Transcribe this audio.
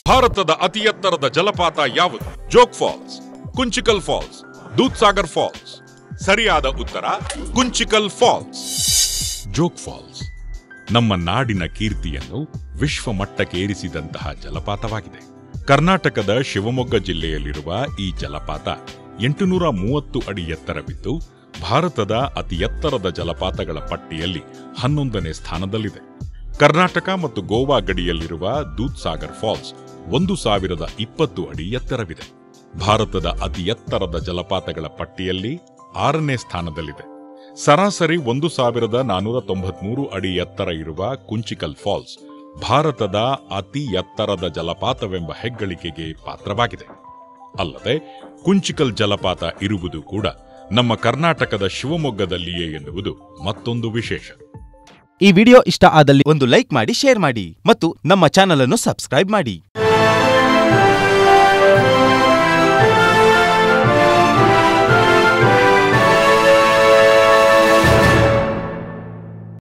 ಭಾರತದ ಅತಿ ಎತ್ತರದ ಜಲಪಾತ ಯಾವುದು Jog falls Kunchikal falls Dudhsagar falls ಸರಿಯಾದ ಉತ್ತರ ಕುಂಚಿಕಲ್ ಫಾಲ್ಸ್ ಜೋಗ್ ಫಾಲ್ಸ್ ನಮ್ಮ ನಾಡಿನ ಕೀರ್ತಿಯನ್ನು ವಿಶ್ವ ಮಟ್ಟಕ್ಕೇರಿಸಿದಂತಹ ಜಲಪಾತವಾಗಿದೆ ಕರ್ನಾಟಕದ ಶಿವಮೊಗ್ಗ ಜಿಲ್ಲೆಯಲ್ಲಿರುವ ಈ ಜಲಪಾತ ಎಂಟುನೂರ ಮೂವತ್ತು ಅಡಿ ಎತ್ತರವಿದ್ದು ಭಾರತದ ಅತಿ ಎತ್ತರದ ಜಲಪಾತಗಳ ಪಟ್ಟಿಯಲ್ಲಿ ಹನ್ನೊಂದನೇ ಸ್ಥಾನದಲ್ಲಿದೆ ಕರ್ನಾಟಕ ಮತ್ತು ಗೋವಾ ಗಡಿಯಲ್ಲಿರುವ ದೂದ್ಸಾಗರ್ ಫಾಲ್ಸ್ ಒಂದು ಸಾವಿರದ ಇಪ್ಪತ್ತು ಅಡಿ ಎತ್ತರವಿದೆ ಭಾರತದ ಅತಿ ಎತ್ತರದ ಜಲಪಾತಗಳ ಪಟ್ಟಿಯಲ್ಲಿ ಆರನೇ ಸ್ಥಾನದಲ್ಲಿದೆ ಸರಾಸರಿ ಒಂದು ಸಾವಿರದ ನಾನೂರ ತೊಂಬತ್ಮೂರು ಅಡಿ ಎತ್ತರ ಇರುವ ಕುಂಚಿಕಲ್ ಫಾಲ್ಸ್ ಭಾರತದ ಅತಿ ಎತ್ತರದ ಜಲಪಾತವೆಂಬ ಹೆಗ್ಗಳಿಕೆಗೆ ಪಾತ್ರವಾಗಿದೆ ಅಲ್ಲದೆ ಕುಂಚಿಕಲ್ ಜಲಪಾತ ಇರುವುದು ಕೂಡ ನಮ್ಮ ಕರ್ನಾಟಕದ ಶಿವಮೊಗ್ಗದಲ್ಲಿಯೇ ಎನ್ನುವುದು ಮತ್ತೊಂದು ವಿಶೇಷ ಈ ವಿಡಿಯೋ ಇಷ್ಟ ಆದಲ್ಲಿ ಒಂದು ಲೈಕ್ ಮಾಡಿ ಶೇರ್ ಮಾಡಿ ಮತ್ತು ನಮ್ಮ ಚಾನಲ್ ಅನ್ನು ಸಬ್ಸ್ಕ್ರೈಬ್ ಮಾಡಿ